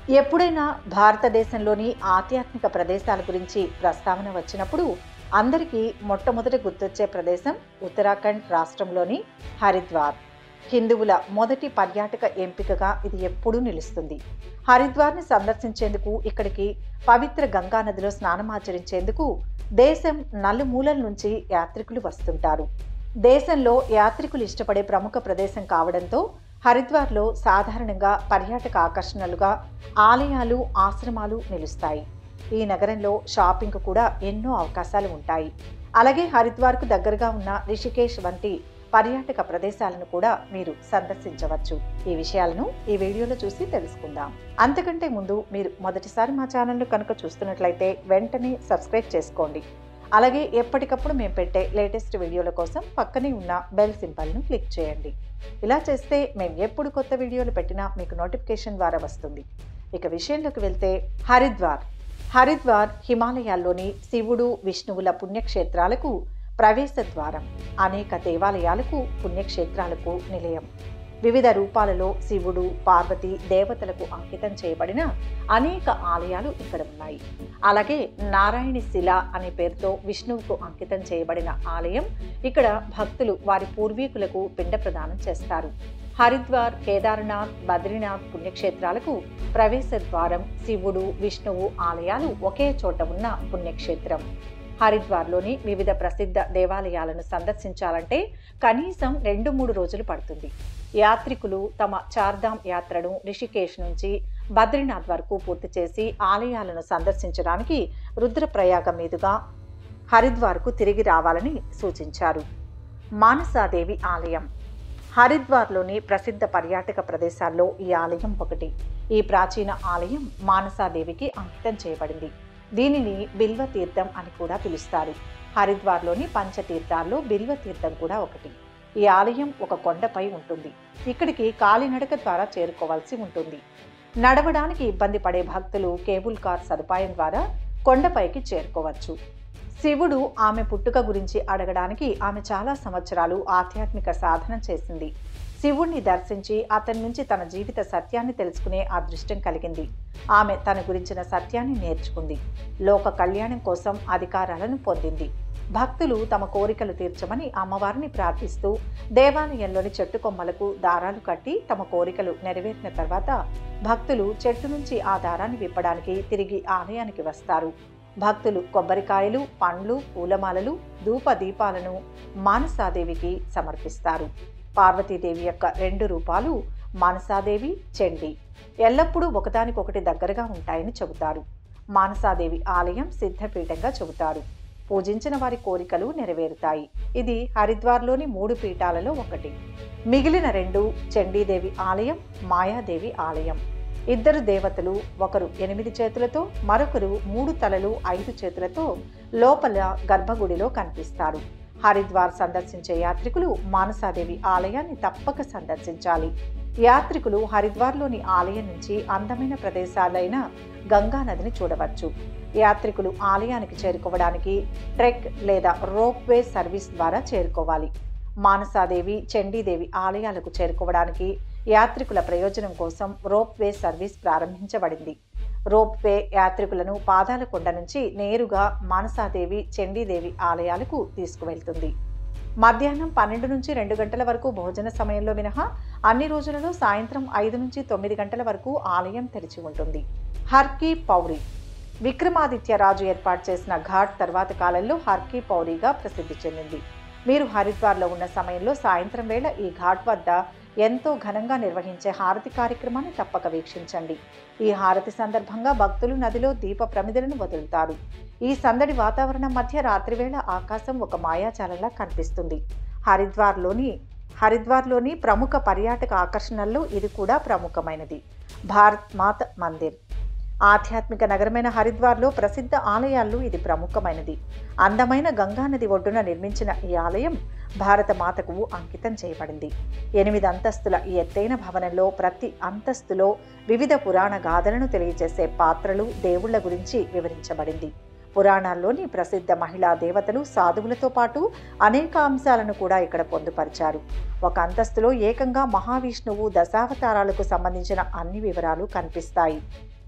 ఎప్పుడైనా భారతదేశంలోని ఆధ్యాత్మిక ప్రదేశాల గురించి ప్రస్తావన వచ్చినప్పుడు అందరికీ మొట్టమొదటి గుర్తొచ్చే ప్రదేశం ఉత్తరాఖండ్ రాష్ట్రంలోని హరిద్వార్ హిందువుల మొదటి పర్యాటక ఎంపికగా ఇది ఎప్పుడూ నిలుస్తుంది హరిద్వార్ని సందర్శించేందుకు ఇక్కడికి పవిత్ర గంగా నదిలో స్నానమాచరించేందుకు దేశం నలుమూలల నుంచి యాత్రికులు వస్తుంటారు దేశంలో యాత్రికులు ఇష్టపడే ప్రముఖ ప్రదేశం కావడంతో హరిద్వార్లో సాధారణంగా పర్యాటక ఆకర్షణలుగా ఆలయాలు ఆశ్రమాలు నిలుస్తాయి ఈ నగరంలో షాపింగ్ కూడా ఎన్నో అవకాశాలు ఉంటాయి అలాగే హరిద్వార్కు దగ్గరగా ఉన్న రిషికేశ్ వంటి పర్యాటక ప్రదేశాలను కూడా మీరు సందర్శించవచ్చు ఈ విషయాలను ఈ వీడియోలో చూసి తెలుసుకుందాం అంతకంటే ముందు మీరు మొదటిసారి మా ఛానల్ను కనుక చూస్తున్నట్లయితే వెంటనే సబ్స్క్రైబ్ చేసుకోండి అలాగే ఎప్పటికప్పుడు మేము పెట్టే లేటెస్ట్ వీడియోల కోసం పక్కనే ఉన్న బెల్ సింబల్ను క్లిక్ చేయండి ఇలా చేస్తే మేము ఎప్పుడు కొత్త వీడియోలు పెట్టినా మీకు నోటిఫికేషన్ ద్వారా వస్తుంది ఇక విషయంలోకి వెళ్తే హరిద్వార్ హరిద్వార్ హిమాలయాల్లోని శివుడు విష్ణువుల పుణ్యక్షేత్రాలకు ప్రవేశ ద్వారం అనేక దేవాలయాలకు పుణ్యక్షేత్రాలకు నిలయం వివిధ రూపాలలో శివుడు పార్వతి దేవతలకు అంకితం చేయబడిన అనేక ఆలయాలు ఇక్కడ ఉన్నాయి అలాగే నారాయణి శిల అనే పేరుతో విష్ణువుకు అంకితం చేయబడిన ఆలయం ఇక్కడ భక్తులు వారి పూర్వీకులకు పిండ ప్రదానం చేస్తారు హరిద్వార్ కేదార్నాథ్ బద్రీనాథ్ పుణ్యక్షేత్రాలకు ప్రవేశ ద్వారం శివుడు విష్ణువు ఆలయాలు ఒకే చోట ఉన్న పుణ్యక్షేత్రం హరిద్వార్లోని వివిధ ప్రసిద్ధ దేవాలయాలను సందర్శించాలంటే కనీసం రెండు మూడు రోజులు పడుతుంది యాత్రికులు తమ చార్ధామ్ యాత్రను రిషికేశ్ నుంచి బద్రీనాథ్ వరకు పూర్తి చేసి ఆలయాలను సందర్శించడానికి రుద్రప్రయాగ మీదుగా హరిద్వార్కు తిరిగి రావాలని సూచించారు మానసాదేవి ఆలయం హరిద్వార్లోని ప్రసిద్ధ పర్యాటక ప్రదేశాల్లో ఈ ఆలయం ఒకటి ఈ ప్రాచీన ఆలయం మానసాదేవికి అంకితం చేయబడింది దీనిని బిల్వ తీర్థం అని కూడా పిలుస్తారు హరిద్వార్లోని పంచతీర్థాల్లో బిల్వ తీర్థం కూడా ఒకటి ఈ ఆలయం ఒక కొండపై ఉంటుంది ఇక్కడికి కాలినడక ద్వారా చేరుకోవాల్సి ఉంటుంది నడవడానికి ఇబ్బంది పడే భక్తులు కేబుల్ కార్ సదుపాయం ద్వారా కొండపైకి చేరుకోవచ్చు శివుడు ఆమె పుట్టుక గురించి అడగడానికి ఆమె చాలా సంవత్సరాలు ఆధ్యాత్మిక సాధన చేసింది శివుణ్ణి దర్శించి అతని నుంచి తన జీవిత సత్యాన్ని తెలుసుకునే అదృష్టం కలిగింది ఆమె తన గురించిన సత్యాన్ని నేర్చుకుంది లోక కళ్యాణం కోసం అధికారాలను పొందింది భక్తులు తమ కోరికలు తీర్చమని అమ్మవారిని ప్రార్థిస్తూ దేవాలయంలోని చెట్టు కొమ్మలకు దారాలు కట్టి తమ కోరికలు నెరవేరిన తర్వాత భక్తులు చెట్టు నుంచి ఆ దారాన్ని విప్పడానికి తిరిగి ఆలయానికి వస్తారు భక్తులు కొబ్బరికాయలు పండ్లు పూలమాలలు ధూప దీపాలను మానసాదేవికి సమర్పిస్తారు పార్వతీదేవి యొక్క రెండు రూపాలు మానసాదేవి చండి ఎల్లప్పుడూ ఒకదానికొకటి దగ్గరగా ఉంటాయని చెబుతారు మానసాదేవి ఆలయం సిద్ధపీఠంగా చెబుతారు పూజించిన వారి కోరికలు నెరవేరుతాయి ఇది హరిద్వార్లోని మూడు పీఠాలలో ఒకటి మిగిలిన రెండు చండీదేవి ఆలయం మాయాదేవి ఆలయం ఇద్దరు దేవతలు ఒకరు ఎనిమిది చేతులతో మరొకరు మూడు తలలు ఐదు చేతులతో లోపల గర్భగుడిలో కనిపిస్తారు హరిద్వార్ సందర్శించే యాత్రికులు మానసాదేవి ఆలయాన్ని తప్పక సందర్శించాలి యాత్రికులు హరిద్వార్లోని ఆలయం నుంచి అందమైన ప్రదేశాలైన గంగా నదిని చూడవచ్చు యాత్రికులు ఆలయానికి చేరుకోవడానికి ట్రెక్ లేదా రోప్వే సర్వీస్ ద్వారా చేరుకోవాలి మానసాదేవి చండీదేవి ఆలయాలకు చేరుకోవడానికి యాత్రికుల ప్రయోజనం కోసం రోప్వే సర్వీస్ ప్రారంభించబడింది రోప్వే యాత్రికులను పాదాలకొండ నుంచి నేరుగా మానసాదేవి చండీదేవి ఆలయాలకు తీసుకువెళ్తుంది మధ్యాహ్నం పన్నెండు నుంచి రెండు గంటల వరకు భోజన సమయంలో మినహా అన్ని రోజులలో సాయంత్రం ఐదు నుంచి తొమ్మిది గంటల వరకు ఆలయం తెరిచి ఉంటుంది హర్కీ పౌరి విక్రమాదిత్య రాజు ఏర్పాటు చేసిన ఘాట్ తర్వాత కాలంలో హర్కీ పౌరిగా ప్రసిద్ధి చెందింది మీరు హరిద్వార్లో ఉన్న సమయంలో సాయంత్రం వేళ ఈ ఘాట్ వద్ద ఎంతో ఘనంగా నిర్వహించే హారతి కార్యక్రమాన్ని తప్పక వీక్షించండి ఈ హారతి సందర్భంగా భక్తులు నదిలో దీప ప్రమిదలను వదులుతారు ఈ సందడి వాతావరణం మధ్య రాత్రివేళ ఆకాశం ఒక మాయాజాలంలా కనిపిస్తుంది హరిద్వార్లోని హరిద్వార్లోని ప్రముఖ పర్యాటక ఆకర్షణల్లో ఇది కూడా ప్రముఖమైనది భారత్ మాత మందిర్ ఆధ్యాత్మిక నగరమైన హరిద్వార్లో ప్రసిద్ధ ఆలయాల్లో ఇది ప్రముఖమైనది అందమైన గంగానది ఒడ్డున నిర్మించిన ఈ ఆలయం భారత మాతకు అంకితం చేయబడింది ఎనిమిది అంతస్తుల ఈ ఎత్తైన భవనంలో ప్రతి అంతస్తులో వివిధ పురాణ గాథలను తెలియజేసే పాత్రలు దేవుళ్ల గురించి వివరించబడింది పురాణాల్లోని ప్రసిద్ధ మహిళా దేవతలు సాధువులతో పాటు అనేక అంశాలను కూడా ఇక్కడ పొందుపరిచారు ఒక అంతస్తులో ఏకంగా మహావిష్ణువు దశావతారాలకు సంబంధించిన అన్ని వివరాలు కనిపిస్తాయి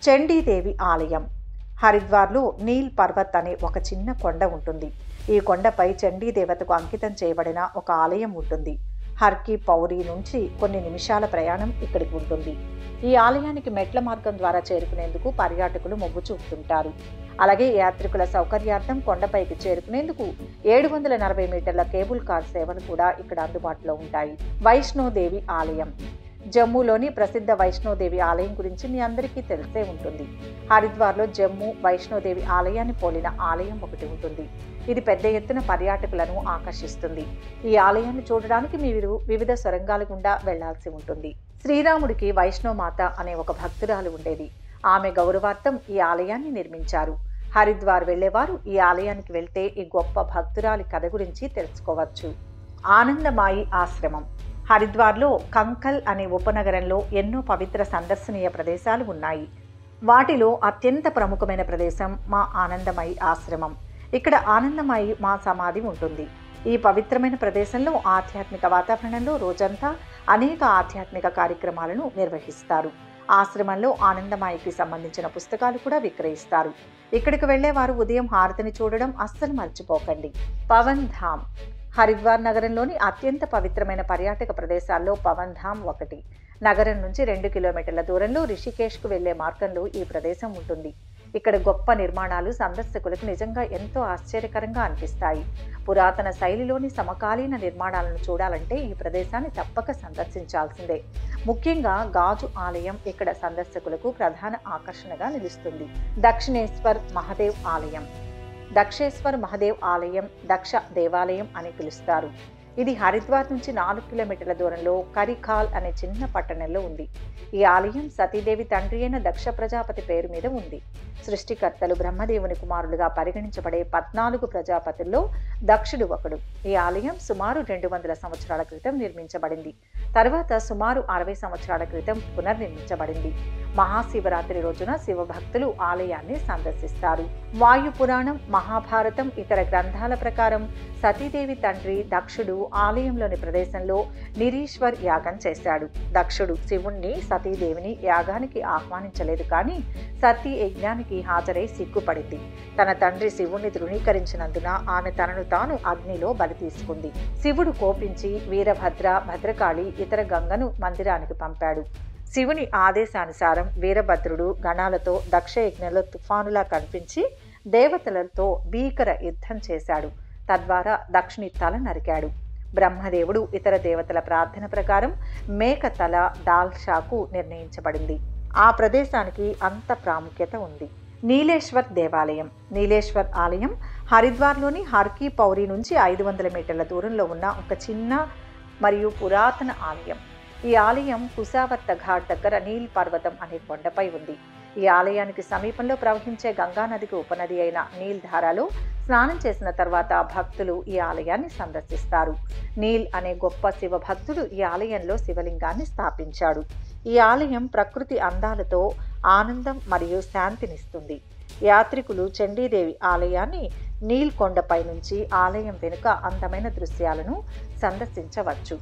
చండీదేవి ఆలయం హరిద్వార్లో నీల్ పర్వత్ అనే ఒక చిన్న కొండ ఉంటుంది ఈ కొండపై చండీ దేవతకు అంకితం చేయబడిన ఒక ఆలయం ఉంటుంది హర్కి పౌరి నుంచి కొన్ని నిమిషాల ప్రయాణం ఇక్కడికి ఉంటుంది ఈ ఆలయానికి మెట్ల మార్గం ద్వారా చేరుకునేందుకు పర్యాటకులు మొగ్గు చూపుతుంటారు అలాగే యాత్రికుల సౌకర్యార్థం కొండపైకి చేరుకునేందుకు ఏడు వందల నలభై మీటర్ల కేబుల్ కార్ సేవలు కూడా ఇక్కడ అందుబాటులో ఉంటాయి వైష్ణోదేవి ఆలయం జమ్మూలోని ప్రసిద్ధ వైష్ణోదేవి ఆలయం గురించి మీ అందరికీ తెలిసే ఉంటుంది హరిద్వార్లో జమ్మూ వైష్ణోదేవి ఆలయాన్ని పోలిన ఆలయం ఒకటి ఉంటుంది ఇది పెద్ద ఎత్తున పర్యాటకులను ఆకర్షిస్తుంది ఈ ఆలయాన్ని చూడడానికి మీరు వివిధ సొరంగాల గుండా వెళ్లాల్సి ఉంటుంది శ్రీరాముడికి వైష్ణోమాత అనే ఒక భక్తురాలు ఉండేది ఆమె గౌరవార్థం ఈ ఆలయాన్ని నిర్మించారు హరిద్వార్ వెళ్లేవారు ఈ ఆలయానికి వెళ్తే ఈ గొప్ప భక్తురాలి కథ గురించి తెలుసుకోవచ్చు ఆనందమాయి ఆశ్రమం హరిద్వార్లో కంకల్ అనే ఉపనగరంలో ఎన్నో పవిత్ర సందర్శనీయ ప్రదేశాలు ఉన్నాయి వాటిలో అత్యంత ప్రముఖమైన ప్రదేశం మా ఆనందమయి ఆశ్రమం ఇక్కడ ఆనందమయి మా సమాధి ఉంటుంది ఈ పవిత్రమైన ప్రదేశంలో ఆధ్యాత్మిక వాతావరణంలో రోజంతా అనేక ఆధ్యాత్మిక కార్యక్రమాలను నిర్వహిస్తారు ఆశ్రమంలో ఆనందమాయికి సంబంధించిన పుస్తకాలు కూడా విక్రయిస్తారు ఇక్కడికి వెళ్లేవారు ఉదయం హారతిని చూడడం అస్సలు మర్చిపోకండి పవన్ ధామ్ హరిద్వార్ నగరంలోని అత్యంత పవిత్రమైన పర్యాటక ప్రదేశాల్లో పవన్ ధామ్ ఒకటి నగరం నుంచి రెండు కిలోమీటర్ల దూరంలో రిషికేష్కు వెళ్లే మార్గంలో ఈ ప్రదేశం ఉంటుంది ఇక్కడ గొప్ప నిర్మాణాలు సందర్శకులకు నిజంగా ఎంతో ఆశ్చర్యకరంగా అనిపిస్తాయి పురాతన శైలిలోని సమకాలీన నిర్మాణాలను చూడాలంటే ఈ ప్రదేశాన్ని తప్పక సందర్శించాల్సిందే ముఖ్యంగా గాజు ఆలయం ఇక్కడ సందర్శకులకు ప్రధాన ఆకర్షణగా నిలుస్తుంది దక్షిణేశ్వర్ మహదేవ్ ఆలయం దక్షేశ్వర్ మహదేవ్ ఆలయం దక్ష దేవాలయం అని పిలుస్తారు ఇది హరిద్వార్ నుంచి నాలుగు కిలోమీటర్ల దూరంలో కరిఖాల్ అనే చిన్న పట్టణంలో ఉంది ఈ ఆలయం సతీదేవి తండ్రి అయిన దక్ష ప్రజాపతి పేరు మీద ఉంది సృష్టికర్తలు బ్రహ్మదేవుని కుమారులుగా పరిగణించబడే పద్నాలుగు ప్రజాపతుల్లో దక్షుడు ఒకడు ఈ ఆలయం సుమారు రెండు వందల సంవత్సరాల క్రితం నిర్మించబడింది తర్వాత సుమారు అరవై సంవత్సరాల క్రితం పునర్నిర్మించబడింది మహాశివరాత్రి రోజున శివభక్తులు ఆలయాన్ని సందర్శిస్తారు వాయు పురాణం మహాభారతం ఇతర గ్రంథాల ప్రకారం సతీదేవి తండ్రి దక్షుడు ఆలయంలోని ప్రదేశంలో నిరీశ్వర్ యాగం చేశాడు దక్షుడు శివుణ్ణి సతీదేవిని యాగానికి ఆహ్వానించలేదు కానీ సతీ యజ్ఞానికి హాజరై సిగ్గుపడింది తన తండ్రి శివుణ్ణి ధృవీకరించినందున ఆమె తనను తాను అగ్నిలో బలి తీసుకుంది శివుడు కోపించి వీరభద్ర భద్రకాళి ఇతర గంగను మందిరానికి పంపాడు శివుని ఆదేశానుసారం వీరభద్రుడు గణాలతో దక్ష యజ్ఞంలో తుఫానులా కనిపించి దేవతలతో భీకర యుద్ధం చేశాడు తద్వారా దక్షుని తల నరికాడు బ్రహ్మదేవుడు ఇతర దేవతల ప్రార్థన ప్రకారం మేక తల దాల్షాకు నిర్ణయించబడింది ఆ ప్రదేశానికి అంత ప్రాముఖ్యత ఉంది నీలేశ్వర్ దేవాలయం నీలేశ్వర్ ఆలయం హరిద్వార్లోని హర్కీ పౌరి నుంచి ఐదు వందల మీటర్ల దూరంలో ఉన్న ఒక చిన్న మరియు పురాతన ఆలయం ఈ ఆలయం కుసావర్త ఘాట్ దగ్గర నీల్ పర్వతం అనే కొండపై ఉంది ఈ ఆలయానికి సమీపంలో ప్రవహించే గంగా నదికి ఉపనది అయిన నీల్ ధారాలో స్నానం చేసిన తర్వాత భక్తులు ఈ ఆలయాన్ని సందర్శిస్తారు నీల్ అనే గొప్ప శివ భక్తుడు ఈ ఆలయంలో శివలింగాన్ని స్థాపించాడు ఈ ఆలయం ప్రకృతి అందాలతో ఆనందం మరియు శాంతినిస్తుంది యాత్రికులు చండీదేవి ఆలయాన్ని నీల్ కొండపై నుంచి ఆలయం వెనుక అందమైన దృశ్యాలను సందర్శించవచ్చు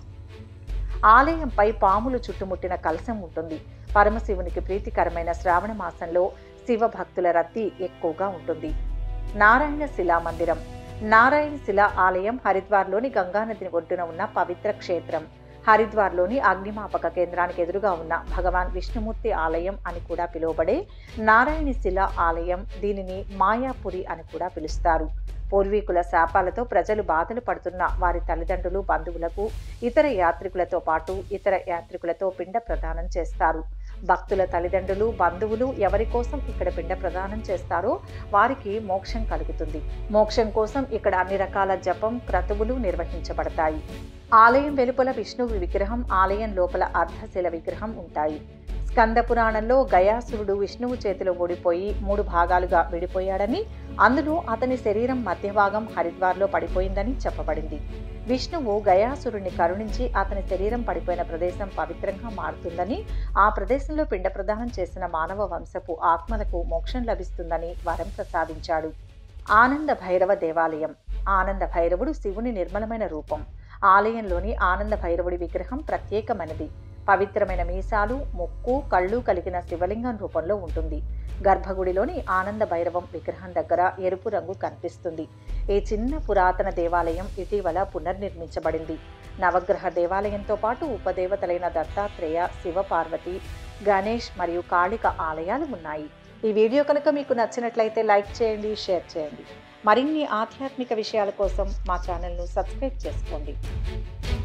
ఆలయంపై పాములు చుట్టుముట్టిన కలశం ఉంటుంది పరమశివునికి ప్రీతికరమైన శ్రావణ మాసంలో శివ భక్తుల రద్దీ ఎక్కువగా ఉంటుంది నారాయణ శిలా మందిరం నారాయణ శిలా ఆలయం హరిద్వార్లోని గంగానదిని ఒడ్డున ఉన్న పవిత్ర క్షేత్రం హరిద్వార్లోని అగ్నిమాపక కేంద్రానికి ఎదురుగా ఉన్న భగవాన్ విష్ణుమూర్తి ఆలయం అని కూడా పిలువబడే నారాయణ శిల ఆలయం దీనిని మాయాపురి అని కూడా పిలుస్తారు పూర్వీకుల శాపాలతో ప్రజలు బాధలు పడుతున్న వారి తల్లిదండ్రులు బంధువులకు ఇతర యాత్రికులతో పాటు ఇతర యాత్రికులతో పిండ ప్రదానం చేస్తారు భక్తుల తల్లిదండ్రులు బంధువులు ఎవరి కోసం ఇక్కడ పిండ ప్రదానం చేస్తారో వారికి మోక్షం కలుగుతుంది మోక్షం కోసం ఇక్కడ అన్ని రకాల జపం క్రతువులు నిర్వహించబడతాయి ఆలయం వెలుపల విష్ణువు విగ్రహం ఆలయం లోపల అర్ధశిల విగ్రహం ఉంటాయి స్కంద పురాణంలో గయాసురుడు విష్ణువు చేతిలో ఓడిపోయి మూడు భాగాలుగా విడిపోయాడని అందులో అతని శరీరం మధ్య భాగం హరిద్వార్లో పడిపోయిందని చెప్పబడింది విష్ణువు గయాసురుణ్ణి కరుణించి అతని శరీరం పడిపోయిన ప్రదేశం పవిత్రంగా మారుతుందని ఆ ప్రదేశంలో పిండ ప్రదానం చేసిన మానవ వంశపు ఆత్మలకు మోక్షం లభిస్తుందని వరం ప్రసాదించాడు ఆనంద భైరవ దేవాలయం ఆనంద భైరవుడు శివుని నిర్మలమైన రూపం ఆలయంలోని ఆనంద భైరవుడి విగ్రహం ప్రత్యేకమైనది పవిత్రమైన మీసాలు ముక్కు కళ్ళు కలిగిన శివలింగం రూపంలో ఉంటుంది గర్భగుడిలోని ఆనంద భైరవం విగ్రహం దగ్గర ఎరుపు రంగు కనిపిస్తుంది ఈ చిన్న పురాతన దేవాలయం ఇటీవల పునర్నిర్మించబడింది నవగ్రహ దేవాలయంతో పాటు ఉపదేవతలైన దత్తాత్రేయ శివపార్వతి గణేష్ మరియు కాళిక ఆలయాలు ఉన్నాయి ఈ వీడియో కనుక మీకు నచ్చినట్లయితే లైక్ చేయండి షేర్ చేయండి మరిన్ని ఆధ్యాత్మిక విషయాల కోసం మా ఛానల్ను సబ్స్క్రైబ్ చేసుకోండి